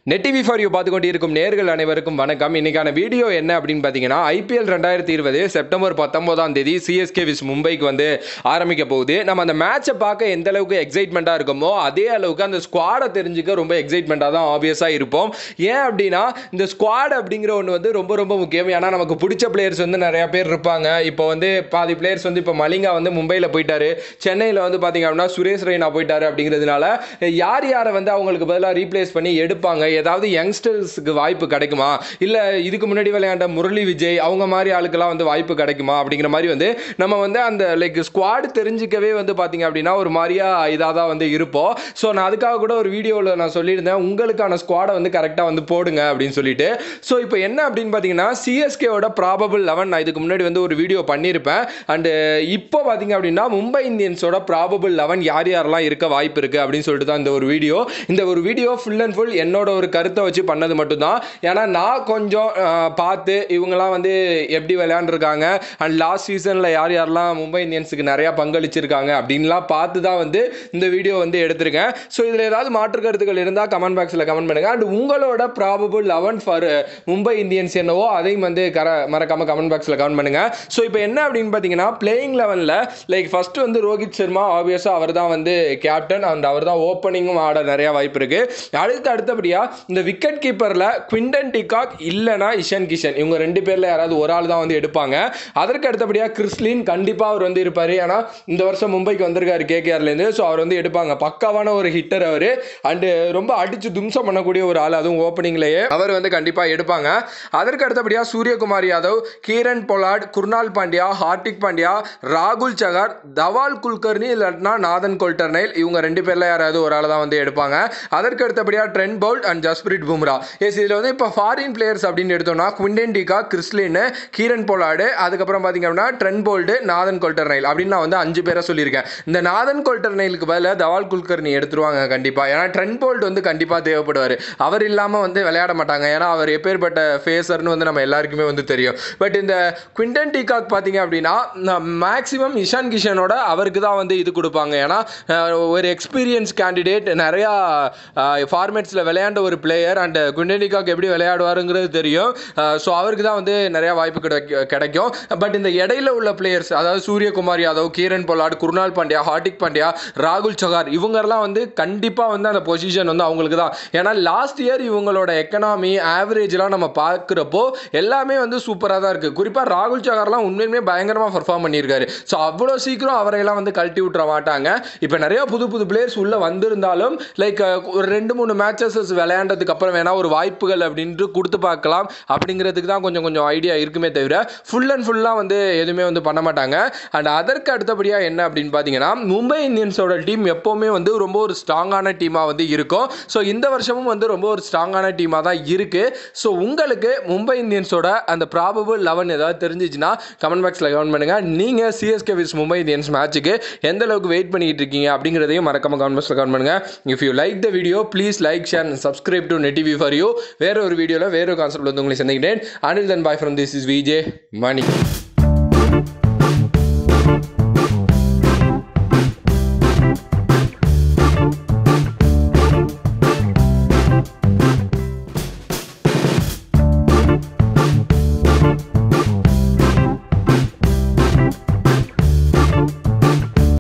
net TV for you பார்த்து கொண்டிருக்கும் நேர்கள் அனைவருக்கும் வணக்கம் இன்னைக்கான வீடியோ என்ன அப்படின்னு பார்த்தீங்கன்னா ஐபிஎல் ரெண்டாயிரத்தி இருபது செப்டம்பர் பத்தொன்பதாம் தேதி சிஎஸ்கே விஸ் மும்பைக்கு வந்து ஆரம்பிக்க போகுது நம்ம அந்த மேட்சை பார்க்க எந்த அளவுக்கு எக்ஸைட்மெண்ட்டாக இருக்குமோ அதே அளவுக்கு அந்த ஸ்குவாடை தெரிஞ்சுக்க ரொம்ப எக்ஸைட்மெண்ட்டாக தான் ஆப்வியஸாக இருப்போம் ஏன் அப்படின்னா இந்த ஸ்குவாட் அப்படிங்கிற ஒன்று வந்து ரொம்ப ரொம்ப முக்கியம் ஏன்னா நமக்கு பிடிச்ச பிளேயர்ஸ் வந்து நிறையா பேர் இருப்பாங்க இப்போ வந்து பாதி பிளேயர்ஸ் வந்து இப்போ மலிங்கா வந்து மும்பையில் போயிட்டாரு சென்னையில் வந்து பார்த்தீங்க அப்படின்னா சுரேஷ் ரெய்னா போயிட்டாரு அப்படிங்கிறதுனால யார் யாரை வந்து அவங்களுக்கு பதிலாக ரீப்ளேஸ் பண்ணி எடுப்பாங்க ஏதாவது யங்ஸ்டர்ஸுக்கு வாய்ப்பு கிடைக்குமா இல்லை இதுக்கு முன்னாடி விளையாண்ட முரளி விஜய் அவங்க மாதிரி ஆளுக்கெல்லாம் வந்து வாய்ப்பு கிடைக்குமா அப்படிங்கிற மாதிரி வந்து நம்ம வந்து அந்த லைக் ஸ்குவாட் தெரிஞ்சிக்கவே வந்து பார்த்தீங்க அப்படின்னா ஒரு மாதிரியா இதாக தான் வந்து இருப்போம் ஸோ நான் அதுக்காக கூட ஒரு வீடியோவில் நான் சொல்லியிருந்தேன் உங்களுக்கான ஸ்குவாடை வந்து கரெக்டாக வந்து போடுங்க அப்படின்னு சொல்லிட்டு ஸோ இப்போ என்ன அப்படின்னு பார்த்தீங்கன்னா சிஎஸ்கேவோட ப்ராபபிள் லெவன் நான் இதுக்கு முன்னாடி வந்து ஒரு வீடியோ பண்ணியிருப்பேன் அண்டு இப்போ பார்த்தீங்க அப்படின்னா மும்பை இந்தியன்ஸோட ப்ராபபிள் லெவன் யார் யாரெல்லாம் இருக்க வாய்ப்பு இருக்குது அப்படின்னு சொல்லிட்டு தான் இந்த ஒரு வீடியோ இந்த ஒரு வீடியோ ஃபுல் அண்ட் ஃபுல் என்னோட ஒரு கருத்தை வச்சு பண்ணது மட்டும்தான் ஏன்னா நான் கொஞ்சம் அஹ், பார்த்து இவங்கெல்லாம் வந்து எப்படி விளையாண்டுருக்காங்க அண்ட் லாஸ்ட் சீசனில் யார் யாரெல்லாம் மும்பை இந்தியன்ஸுக்கு நிறையா பங்களிச்சிருக்காங்க அப்படின்லாம் பார்த்து தான் வந்து இந்த வீடியோ வந்து எடுத்திருக்கேன் ஸோ இதில் ஏதாவது மாற்று கருத்துக்கள் இருந்தால் கமெண்ட் பாக்ஸில் கமெண்ட் பண்ணுங்கள் அண்ட் உங்களோட probable eleven for Mumbai Indians என்னவோ அதையும் வந்து கர மறக்காமல் கமெண்ட் பாக்ஸில் கமெண்ட் பண்ணுங்கள் ஸோ இப்போ என்ன அப்படின்னு பார்த்தீங்கன்னா பிளேயிங் லெவனில் லைக் ஃபர்ஸ்ட் வந்து ரோஹித் சர்மா ஆப்வியஸாக அவர் தான் வந்து கேப்டன் அண்ட் அவர் தான் ஓப்பனிங்கும் ஆட நிறையா வாய்ப்பு இருக்குது அடுத்து அடுத்தபடியாக இந்த விக்கெட் கீப்பரில் குவிண்டன் டிகாக் இல்லைனா இஷன் கிஷன் இவங்க ரெண்டு பேரில் யாராவது ஒரு ஆள் தான் வந்து எடுப்பாங்க அதற்கு அடுத்தபடியாக கிறிஸ்லின் கண்டிப்பாக அவர் வந்து இருப்பார் ஏன்னா இந்த வருஷம் மும்பைக்கு வந்திருக்காரு கேகேஆர்லேருந்து ஸோ அவர் வந்து எடுப்பாங்க பக்காவான ஒரு ஹிட்டர் அவர் அண்டு ரொம்ப அடித்து தும்சம் பண்ணக்கூடிய ஒரு ஆள் அதுவும் ஓப்பனிங்லேயே அவர் வந்து கண்டிப்பாக எடுப்பாங்க அதற்கு அடுத்தபடியாக சூரியகுமார் யாதவ் கீரன் பொலாட் குர்னால் பாண்டியா ஹார்டிக் பாண்டியா ராகுல் சகார் தவால் குல்கர்னி இல்லாட்டினா நாதன் கொல்டர்னைல் இவங்க ரெண்டு பேரில் யாராவது ஒரு ஆள் தான் வந்து எடுப்பாங்க அதற்கு அடுத்தபடியாக Trent Boult and Jasprit Bumrah yes இதில் வந்து இப்போ ஃபாரின் பிளேயர்ஸ் அப்படின்னு எடுத்தோம்னா Quinton de Kock Chris Lynn Kieron Pollard அதுக்கப்புறம் பார்த்தீங்க அப்படின்னா ட்ரெண்ட் போல்டு நாதன் கொல்டர்னைல் அப்படின்னு நான் வந்து அஞ்சு பேரை சொல்லியிருக்கேன் இந்த நாதன் கொல்டர்னைலுக்கு பதிலாக தவால் குல்கர்னி எடுத்துருவாங்க கண்டிப்பாக ஏன்னா ட்ரெண்ட் போல்ட் வந்து கண்டிப்பாக தேவைப்படுவார் அவர் இல்லாமல் வந்து விளையாட மாட்டாங்க ஏன்னா அவர் எப்பேற்பட்ட ஃபேஸர்னு வந்து நம்ம எல்லாருக்குமே வந்து தெரியும் பட் இந்த குவிண்டன் டிகாக் பார்த்தீங்க அப்படின்னா மேக்ஸிமம் இஷான் கிஷனோட அவருக்கு தான் வந்து இது கொடுப்பாங்க ஏன்னா அஹ், ஒரு எக்ஸ்பீரியன்ஸ் கேண்டிடேட் நிறையா ஃபார்மேட்ஸில் விளையாண்ட ஒரு பிளேயர் அண்ட் குவிண்டன் டிகாக் எப்படி விளையாடுவாருங்கிறது தெரியும் ஸோ அவருக்கு தான் வந்து நிறையா வாய்ப்பு கிடைக்க கிடைக்கும் பட் இந்த இடையில உள்ள பிளேயர்ஸ் அதாவது சூரியகுமார் யாதவ் கீரன் பொலாட் குருணால் பாண்டியா ஹார்டிக் பாண்டியா ராகுல் சகார் இவங்கெல்லாம் வந்து கண்டிப்பாக வந்து அந்த பொசிஷன் வந்து அவங்களுக்கு தான் ஏன்னா லாஸ்ட் இயர் இவங்களோட எக்கனாமி ஆவரேஜ்லாம் நம்ம பார்க்குறப்போ எல்லாமே வந்து சூப்பராக தான் இருக்குது குறிப்பாக ராகுல் சகார்லாம் உண்மையுமே பயங்கரமாக பர்ஃபார்ம் பண்ணியிருக்காரு ஸோ அவ்வளோ சீக்கிரம் அவரையெல்லாம் வந்து கழட்டி விட்டுற மாட்டாங்க இப்போ நிறைய புது புது பிளேயர்ஸ் உள்ளே வந்திருந்தாலும் லைக் ஒரு ரெண்டு மூணு மேட்சஸ் விளையாண்டதுக்கு அப்புறம் வேணா ஒரு வாய்ப்புகள் அப்படின்ட்டு கொடுத்து பார்க்கலாம் அப்படிங்கிறதுக்கு தான் கொஞ்சம் கொஞ்சம் ஐடியா இருக்குமே தவிர ஃபுல் அண்ட் ஃபுல்லாக வந்து எதுவுமே வந்து பண்ண மாட்டாங்க அண்ட் அதற்கு அடுத்தபடியாக என்ன அப்படின்னு பார்த்தீங்கன்னா மும்பை இந்தியன்ஸோட டீம் எப்போவுமே வந்து ரொம்ப ஒரு ஸ்ட்ராங்கான டீமாக வந்து இருக்கும் ஸோ இந்த வருஷமும் வந்து ரொம்ப ஒரு ஸ்ட்ராங்கான டீமாக தான் இருக்குது ஸோ உங்களுக்கு மும்பை இந்தியன்ஸோட அந்த ப்ராபபிள் லெவன் ஏதாவது தெரிஞ்சிச்சுன்னா கமெண்ட் பாக்ஸில் கமெண்ட் பண்ணுங்கள் நீங்கள் சிஎஸ்கே விஸ் மும்பை இந்தியன்ஸ் மேட்ச்சுக்கு எந்த அளவுக்கு வெயிட் பண்ணிட்டு இருக்கீங்க அப்படிங்கிறதையும் மறக்காம கமெண்ட் பாக்ஸில் கமெண்ட் பண்ணுங்கள் if you like the video please like share and subscribe to Net TV for you வேற ஒரு வீடியோவில் வேற ஒரு கான்செப்ட் வந்து உங்களை சந்திக்கிறேன் அனில் தன் பாய் from this is VJ money